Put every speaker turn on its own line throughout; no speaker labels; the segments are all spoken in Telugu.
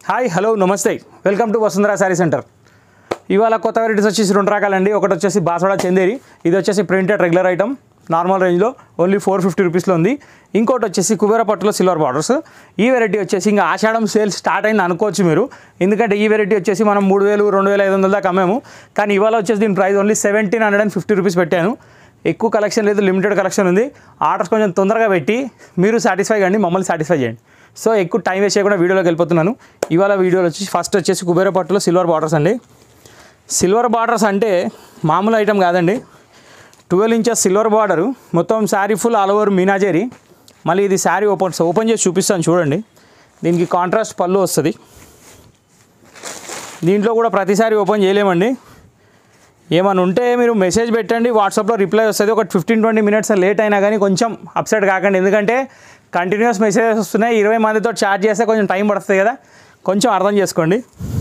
హాయ్ హలో నమస్తే welcome to Vasundhara sari centre ఇవాళ కొత్త వెరైటీస్ వచ్చేసి రెండు రకాలండి ఒకటి వచ్చేసి బాసవాడ చందేరి ఇది వచ్చేసి ప్రింటెడ్ రెగ్యులర్ ఐటమ్ నార్మల్ రేంజ్లో ఓన్లీ ఫోర్ ఫిఫ్టీ రూపీస్లో ఉంది ఇంకోటి వచ్చేసి కుబేర పట్టులో సిల్వర్ బార్డర్స్ ఈ వెరైటీ వచ్చేసి ఇంకా ఆషాఢం సేల్ స్టార్ట్ అయింది అనుకోవచ్చు మీరు ఎందుకంటే ఈ వెరైటీ వచ్చేసి మనం మూడు వేలు రెండు వేల ఐదు వందల దాకా అమ్మాము కానీ ఇవాళ వచ్చేసి దీని price only seventeen hundred and fifty rupees పెట్టాను ఎక్కువ కలెక్షన్ లేదు లిమిటెడ్ కలెక్షన్ ఉంది ఆర్డర్స్ కొంచెం తొందరగా పెట్టి మీరు సాటిస్ఫై కండి మమ్మల్ని సాటిస్ఫై చేయండి సో ఎక్కువ టైం వేస్ట్ చేయకుండా వీడియోలోకి వెళ్ళిపోతున్నాను ఇవాళ వీడియోలో వచ్చి ఫస్ట్ వచ్చేసి కుబేర పట్టులో సిల్వర్ బార్డర్స్ అండి సిల్వర్ బార్డర్స్ అంటే మామూలు ఐటమ్ కాదండి ట్వెల్వ్ ఇంచెస్ సిల్వర్ బార్డరు మొత్తం శారీ ఫుల్ ఆల్ ఓవర్ మీనాజేరి మళ్ళీ ఇది శారీ ఓపెన్ ఓపెన్ చేసి చూపిస్తాను చూడండి దీనికి కాంట్రాస్ట్ పళ్ళు వస్తుంది దీంట్లో కూడా ప్రతిసారి ఓపెన్ చేయలేమండి ఏమైనా ఉంటే మీరు మెసేజ్ పెట్టండి వాట్సాప్లో రిప్లై వస్తుంది ఒక ఫిఫ్టీన్ ట్వంటీ మినిట్స్ లేట్ అయినా కానీ కొంచెం అప్సెట్ కాకండి ఎందుకంటే కంటిన్యూస్ మెసేజెస్ వస్తున్నాయి ఇరవై మందితో చార్జ్ చేస్తే కొంచెం టైం పడుతుంది కదా కొంచెం అర్థం చేసుకోండి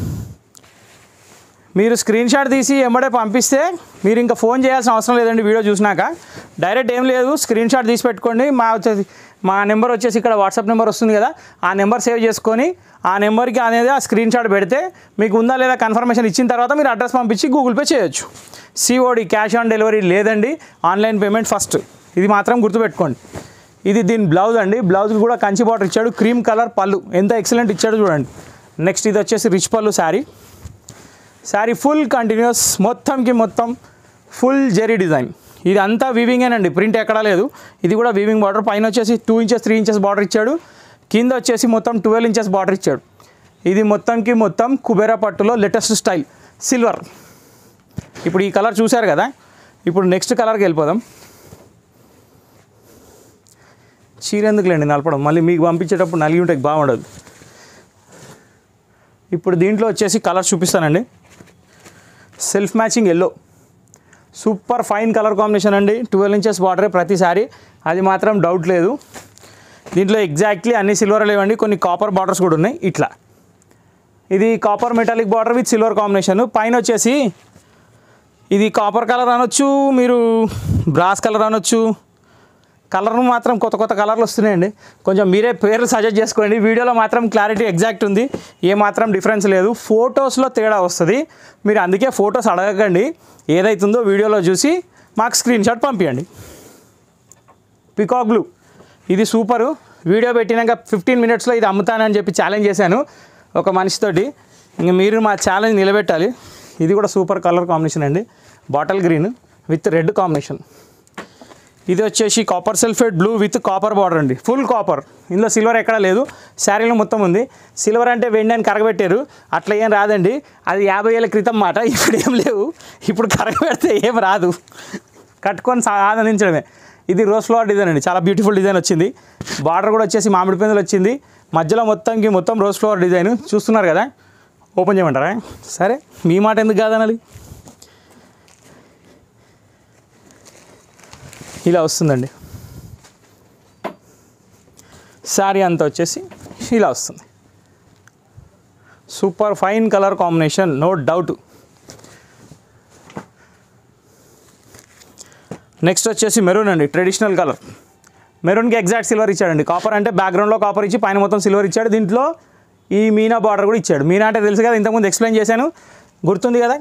మీరు స్క్రీన్ షాట్ తీసి ఎమ్మడే పంపిస్తే మీరు ఇంకా ఫోన్ చేయాల్సిన అవసరం లేదండి వీడియో చూసినాక డైరెక్ట్ ఏం లేదు స్క్రీన్ షాట్ తీసి పెట్టుకోండి మా వచ్చేసి మా నెంబర్ వచ్చేసి ఇక్కడ వాట్సాప్ నెంబర్ వస్తుంది కదా ఆ నెంబర్ సేవ్ చేసుకొని ఆ నెంబర్కి అనేది ఆ స్క్రీన్ షాట్ పెడితే మీకు ఉందా లేదా కన్ఫర్మేషన్ ఇచ్చిన తర్వాత మీరు అడ్రస్ పంపించి గూగుల్ పే చేయొచ్చు సిఓడి క్యాష్ ఆన్ డెలివరీ లేదండి ఆన్లైన్ పేమెంట్ ఫస్ట్ ఇది మాత్రం గుర్తుపెట్టుకోండి ఇది దీని బ్లౌజ్ అండి బ్లౌజ్ కూడా కంచి బార్డర్ ఇచ్చాడు క్రీమ్ కలర్ పళ్ళు ఎంత ఎక్సలెంట్ ఇచ్చాడు చూడండి నెక్స్ట్ ఇది వచ్చేసి రిచ్ పళ్ళు శారీ శారీ ఫుల్ కంటిన్యూస్ మొత్తంకి మొత్తం ఫుల్ జెరీ డిజైన్ ఇది అంతా వీవింగేనండి ప్రింట్ ఎక్కడా లేదు ఇది కూడా వీవింగ్ బార్డర్ పైన వచ్చేసి two inches three inches border ఇచ్చాడు కింద వచ్చేసి మొత్తం ట్వెల్వ్ ఇంచెస్ బార్డర్ ఇచ్చాడు ఇది మొత్తంకి మొత్తం కుబేరా పట్టులో లేటెస్ట్ స్టైల్ సిల్వర్ ఇప్పుడు ఈ కలర్ చూశారు కదా ఇప్పుడు నెక్స్ట్ కలర్కి వెళ్ళిపోదాం చీర ఎందుకులేండి నలపడం మళ్ళీ మీకు పంపించేటప్పుడు నలిగి ఉంటే బాగుండదు ఇప్పుడు దీంట్లో వచ్చేసి కలర్ చూపిస్తానండి self matching yellow super fine colour combination అండి ట్వెల్వ్ ఇంచెస్ బార్డరే ప్రతిసారి అది మాత్రం డౌట్ లేదు దీంట్లో ఎగ్జాక్ట్లీ అన్ని సిల్వర్ లేవండి కొన్ని కాపర్ బార్డర్స్ కూడా ఉన్నాయి ఇట్లా ఇది copper metallic border with silver combination పైన వచ్చేసి ఇది కాపర్ కలర్ అనొచ్చు మీరు బ్రాస్ కలర్ అనొచ్చు కలర్ మాత్రం కొత్త కొత్త కలర్లు వస్తున్నాయండి కొంచెం మీరే పేర్లు సజెస్ట్ చేసుకోండి వీడియోలో మాత్రం క్లారిటీ ఎగ్జాక్ట్ ఉంది ఏ మాత్రం డిఫరెన్స్ లేదు ఫొటోస్లో తేడా వస్తుంది మీరు అందుకే ఫొటోస్ అడగకండి ఏదైతుందో వీడియోలో చూసి మాకు స్క్రీన్ షాట్ పంపించండి పికాక్ బ్లూ ఇది సూపరు వీడియో పెట్టినాక ఫిఫ్టీన్ మినిట్స్లో ఇది అమ్ముతానని చెప్పి ఛాలెంజ్ చేశాను ఒక మనిషితోటి ఇంక మీరు మా ఛాలెంజ్ నిలబెట్టాలి ఇది కూడా సూపర్ కలర్ కాంబినేషన్ అండి bottle green with red combination ఇది వచ్చేసి copper sulphate blue with copper border అండి ఫుల్ కాపర్ ఇందులో సిల్వర్ ఎక్కడా లేదు శారీలో మొత్తం ఉంది సిల్వర్ అంటే వెండి అని కరగబెట్టారు అట్లా ఏం రాదండి అది యాభై ఏళ్ళ క్రితం మాట ఇప్పుడు ఏం లేవు ఇప్పుడు కరగబెడితే ఏం రాదు కట్టుకొని సా- ఆనందించడమే ఇది రోజ్ ఫ్లవర్ డిజైన్ అండి చాలా బ్యూటిఫుల్ డిజైన్ వచ్చింది బార్డర్ కూడా వచ్చేసి మామిడి పిందెలు వచ్చింది మధ్యలో మొత్తంకి మొత్తం రోజ్ ఫ్లవర్ డిజైన్ చూస్తున్నారు కదా ఓపెన్ చేయమంటారా సరే మీ మాట ఎందుకు కాదనాలి ఇలా వస్తుందండి శారీ అంతా వచ్చేసి ఇలా వస్తుంది super fine colour combination no doubt next వచ్చేసి మెరూన్ అండి ట్రెడిషనల్ కలర్ మెరూన్కి ఎగ్జాక్ట్ సిల్వర్ ఇచ్చాడండి కాపర్ అంటే బ్యాక్గ్రౌండ్లో కాపర్ ఇచ్చి పైన మొత్తం సిల్వర్ ఇచ్చాడు దీంట్లో ఈ మీనా బార్డర్ కూడా ఇచ్చాడు మీనా అంటే తెలుసు కదా ఇంతకుముందు ఎక్స్ప్లెయిన్ చేశాను గుర్తుంది కదా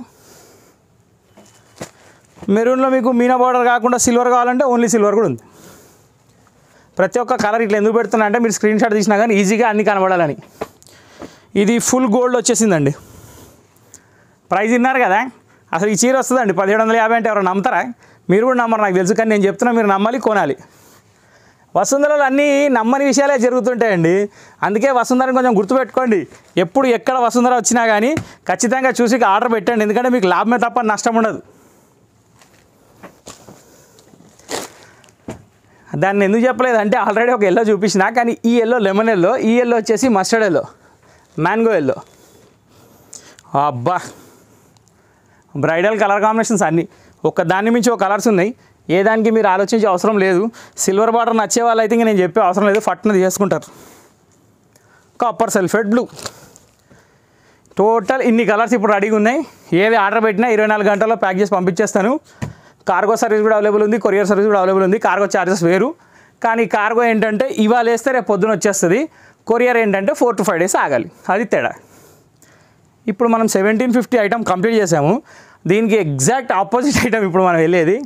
మెరూన్లో మీకు మీనా బార్డర్ కాకుండా సిల్వర్ కావాలంటే ఓన్లీ సిల్వర్ కూడా ఉంది ప్రతి ఒక్క కలర్ ఇట్లా ఎందుకు పెడుతున్నా అంటే మీరు స్క్రీన్ షాట్ తీసినా కానీ ఈజీగా అన్ని కనబడాలని ఇది ఫుల్ గోల్డ్ వచ్చేసిందండి ప్రైస్ విన్నారు కదా అసలు ఈ చీర వస్తుందండి పదిహేడు వందల యాభై అంటే ఎవరు నమ్ముతారా మీరు కూడా నమ్మరు నాకు తెలుసు కానీ నేను చెప్తున్నా మీరు నమ్మాలి కొనాలి వసుంధరలో అన్నీ నమ్మని విషయాలే జరుగుతుంటాయండి అందుకే వసుంధరని కొంచెం గుర్తుపెట్టుకోండి ఎప్పుడు ఎక్కడ వసుంధర వచ్చినా కానీ ఖచ్చితంగా చూసి ఆర్డర్ పెట్టండి ఎందుకంటే మీకు లాభమే తప్ప నష్టం ఉండదు దాన్ని ఎందుకు చెప్పలేదు అంటే ఆల్రెడీ ఒక ఎల్లో చూపించిన కానీ ఈ ఎల్లో లెమన్ ఎల్లో ఈ ఎల్లో వచ్చేసి మస్టర్డ్ ఎల్లో మ్యాంగో ఎల్లో అబ్బా బ్రైడల్ కలర్ కాంబినేషన్స్ అన్నీ ఒక దాని మించి ఒక కలర్స్ ఉన్నాయి ఏ దానికి మీరు ఆలోచించే అవసరం లేదు సిల్వర్ బార్డర్ నచ్చే వాళ్ళు అయితే ఇంక నేను చెప్పే అవసరం లేదు ఫట్న తీసుకుంటారు కాపర్ సల్ఫేట్ బ్లూ టోటల్ ఇన్ని కలర్స్ ఇప్పుడు రెడీగా ఉన్నాయి ఏది ఆర్డర్ పెట్టినా ఇరవై నాలుగు గంటల్లో ప్యాక్ చేసి పంపించేస్తాను కార్గో సర్వీస్ కూడా అవైలబుల్ ఉంది కొరియర్ సర్వీస్ కూడా అవైలబుల్ ఉంది కార్గో ఛార్జెస్ వేరు కానీ కార్గో ఏంటంటే ఇవాళ వేస్తే రేపు పొద్దున వచ్చేస్తుంది కొరియర్ ఏంటంటే ఫోర్ టు ఫైవ్ డేస్ ఆగాలి అది తేడా ఇప్పుడు మనం సెవెంటీన్ ఫిఫ్టీ ఐటమ్ కంప్లీట్ చేసాము దీనికి ఎగ్జాక్ట్ ఆపోజిట్ ఐటమ్ ఇప్పుడు మనం వెళ్ళేది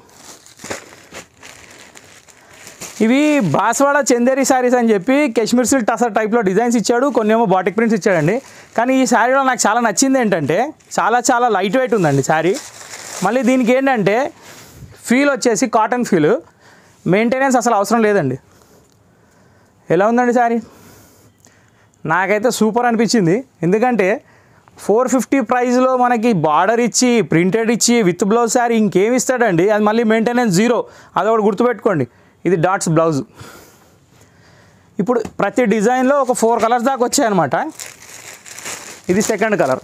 ఇవి బాస్వాడ చందేరి శారీస్ అని చెప్పి కాశ్మీర్ సిల్క్ టసర్ టైప్లో డిజైన్స్ ఇచ్చాడు కొన్ని ఏమో బాటిక్ ప్రింట్స్ ఇచ్చాడండి కానీ ఈ శారీలో నాకు చాలా నచ్చింది ఏంటంటే చాలా చాలా లైట్ వెయిట్ ఉందండి శారీ మళ్ళీ దీనికి ఏంటంటే ఫీల్ వచ్చేసి కాటన్ ఫీల్ మెయింటెనెన్స్ అసలు అవసరం లేదండి ఎలా ఉందండి శారీ నాకైతే సూపర్ అనిపించింది ఎందుకంటే ఫోర్ ఫిఫ్టీ ప్రైస్లో మనకి బార్డర్ ఇచ్చి ప్రింటెడ్ ఇచ్చి విత్ బ్లౌజ్ శారీ ఇంకేమి ఇస్తాడండి అది మళ్ళీ మెయింటెనెన్స్ జీరో అదొకటి గుర్తుపెట్టుకోండి ఇది డాట్స్ బ్లౌజ్ ఇప్పుడు ప్రతి డిజైన్లో ఒక ఫోర్ కలర్స్ దాకా వచ్చాయన్నమాట ఇది సెకండ్ కలర్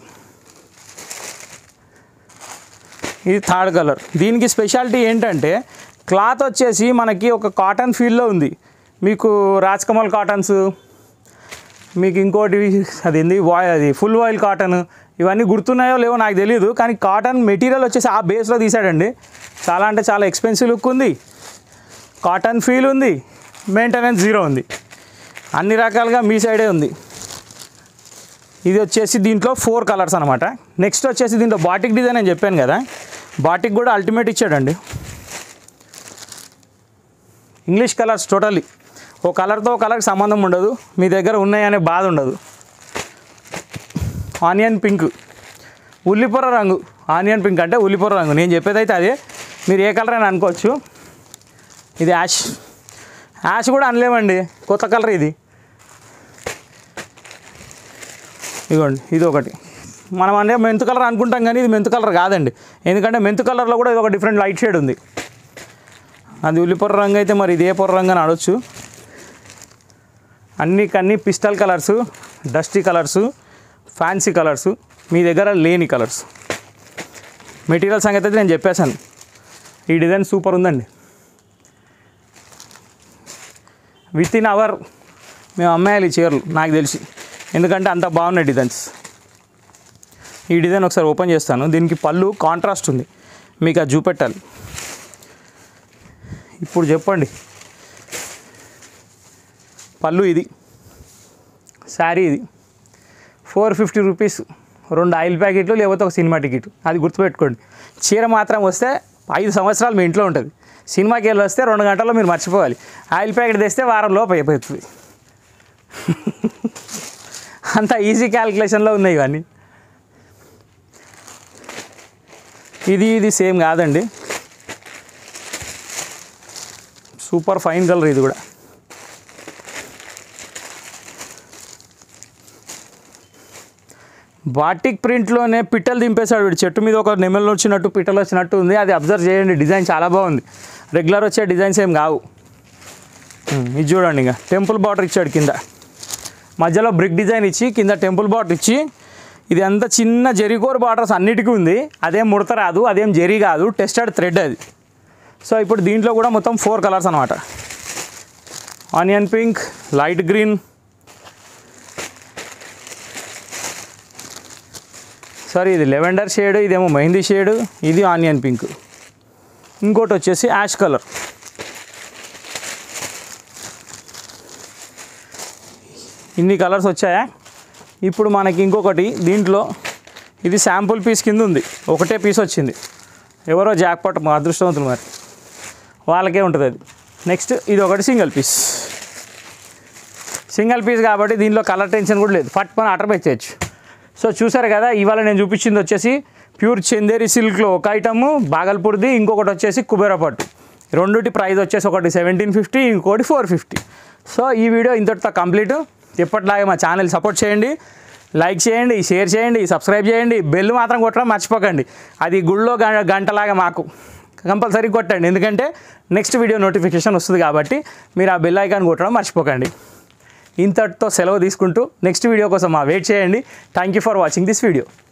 ఇది థర్డ్ కలర్ దీనికి స్పెషాలిటీ ఏంటంటే క్లాత్ వచ్చేసి మనకి ఒక కాటన్ ఫీల్లో ఉంది మీకు రాజ్కమల్ కాటన్స్ మీకు ఇంకోటి అది ఏంది వాయి అది ఫుల్ ఆయిల్ కాటన్ ఇవన్నీ గుర్తున్నాయో లేవో నాకు తెలియదు కానీ కాటన్ మెటీరియల్ వచ్చేసి ఆ బేస్లో తీసాడండి చాలా అంటే చాలా ఎక్స్పెన్సివ్ లుక్ ఉంది కాటన్ ఫీల్ ఉంది మెయింటెనెన్స్ జీరో ఉంది అన్ని రకాలుగా మీ సైడే ఉంది ఇది వచ్చేసి దీంట్లో ఫోర్ కలర్స్ అనమాట నెక్స్ట్ వచ్చేసి దీంట్లో బాటిక్ డిజైన్ అని చెప్పాను కదా బాటిక్ కూడా అల్టిమేట్ ఇచ్చాడండి ఇంగ్లీష్ కలర్స్ టోటల్లీ ఓ కలర్తో ఓ కలర్కి సంబంధం ఉండదు మీ దగ్గర ఉన్నాయనే బాధ ఉండదు ఆనియన్ పింక్ ఉల్లిపొర రంగు ఆనియన్ పింక్ అంటే ఉల్లిపొర రంగు నేను చెప్పేది అయితే అదే మీరు ఏ కలర్ అని అనుకోవచ్చు ఇది యాష్ యాష్ కూడా అనలేమండి కొత్త కలర్ ఇది ఇదిగోండి ఇది ఒకటి మనం అంటే మెంతు కలర్ అనుకుంటాం కానీ ఇది మెంతు కలర్ కాదండి ఎందుకంటే మెంతు కలర్లో కూడా ఇది ఒక డిఫరెంట్ లైట్ షేడ్ ఉంది అది ఉల్లిపొర రంగు అయితే మరి ఇది ఏ పొర రంగు అని అడవచ్చు అన్ని కన్నీ pastel colours dusty colours fancy colours మీ దగ్గర లేని కలర్స్ మెటీరియల్ సంగతి అయితే నేను చెప్పేశాను ఈ డిజైన్ సూపర్ ఉందండి విత్ ఇన్ అవర్ మేము అమ్మాయాలి ఈ చీరలు నాకు తెలిసి ఎందుకంటే అంత బాగున్నాయి డిజైన్స్ ఈ డిజైన్ ఒకసారి ఓపెన్ చేస్తాను దీనికి పళ్ళు కాంట్రాస్ట్ ఉంది మీకు అది చూపెట్టాలి ఇప్పుడు చెప్పండి పళ్ళు ఇది శారీ ఇది ఫోర్ ఫిఫ్టీ రూపీస్ రెండు ఆయిల్ ప్యాకెట్లు లేకపోతే ఒక సినిమా టికెట్ అది గుర్తుపెట్టుకోండి చీర మాత్రం వస్తే ఐదు సంవత్సరాలు మీ ఇంట్లో ఉంటుంది సినిమాకి వెళ్ళి వస్తే రెండు గంటల్లో మీరు మర్చిపోవాలి ఆయిల్ ప్యాకెట్ తెస్తే వారం లోపు అయిపోతుంది అంత ఈజీ క్యాల్కులేషన్లో ఉన్నాయి ఇవన్నీ ఇది ఇది సేమ్ కాదండి సూపర్ ఫైన్ కలర్ ఇది కూడా బాటిక్ ప్రింట్లోనే పిట్టలు దింపేశాడు వీడు చెట్టు మీద ఒక నెమలు వచ్చినట్టు పిట్టలు వచ్చినట్టు ఉంది అది అబ్జర్వ్ చేయండి డిజైన్ చాలా బాగుంది రెగ్యులర్ వచ్చే డిజైన్స్ ఏం కావు ఉమ్, ఇది చూడండి ఇంకా టెంపుల్ బార్డర్ ఇచ్చాడు కింద మధ్యలో బ్రిక్ డిజైన్ ఇచ్చి కింద టెంపుల్ బార్డర్ ఇచ్చి ఇది అంత చిన్న జెరికోర్ బార్డర్స్ అన్నిటికీ ఉంది అదేం ముడత రాదు అదేం జెరీ కాదు టెస్టెడ్ థ్రెడ్ అది సో ఇప్పుడు దీంట్లో కూడా మొత్తం ఫోర్ కలర్స్ అనమాట onion pink light green sorry ఇది లెవెండర్ షేడ్ ఇదేమో మెహందీ షేడ్ ఇది ఆనియన్ పింక్ ఇంకోటి వచ్చేసి యాష్ కలర్ ఇన్ని కలర్స్ వచ్చాయా ఇప్పుడు మనకి ఇంకొకటి దీంట్లో ఇది శాంపుల్ పీస్ కింద ఉంది ఒకటే పీస్ వచ్చింది ఎవరో జాక్పాట్ మా అదృష్టవంతులు మరి వాళ్ళకే ఉంటుంది అది నెక్స్ట్ ఇది ఒకటి సింగిల్ పీస్ సింగిల్ పీస్ కాబట్టి దీనిలో కలర్ టెన్షన్ కూడా లేదు ఫట్ మన అటర్ పెట్టేయచ్చు సో చూసారు కదా ఇవాళ నేను చూపించింది వచ్చేసి ప్యూర్ చందేరి సిల్క్లో ఒక ఐటము బాగల్పూర్ది ఇంకొకటి వచ్చేసి కుబేరా పట్టు రెండుటి ప్రైస్ వచ్చేసి ఒకటి సెవెంటీన్ ఫిఫ్టీ ఇంకోటి ఫోర్ ఫిఫ్టీ సో ఈ వీడియో ఇంతటితో కంప్లీట్ ఎప్పటిలాగే మా ఛానల్ సపోర్ట్ చేయండి లైక్ చేయండి షేర్ చేయండి సబ్స్క్రైబ్ చేయండి బెల్ మాత్రం కొట్టడం మర్చిపోకండి అది గుళ్ళో గ- గంటలాగా మాకు కంపల్సరీ కొట్టండి ఎందుకంటే నెక్స్ట్ వీడియో నోటిఫికేషన్ వస్తుంది కాబట్టి మీరు ఆ బెల్ ఐకాన్ కొట్టడం మర్చిపోకండి ఇంతటితో సెలవు తీసుకుంటూ నెక్స్ట్ వీడియో కోసం మా వెయిట్ చేయండి thank you for watching this video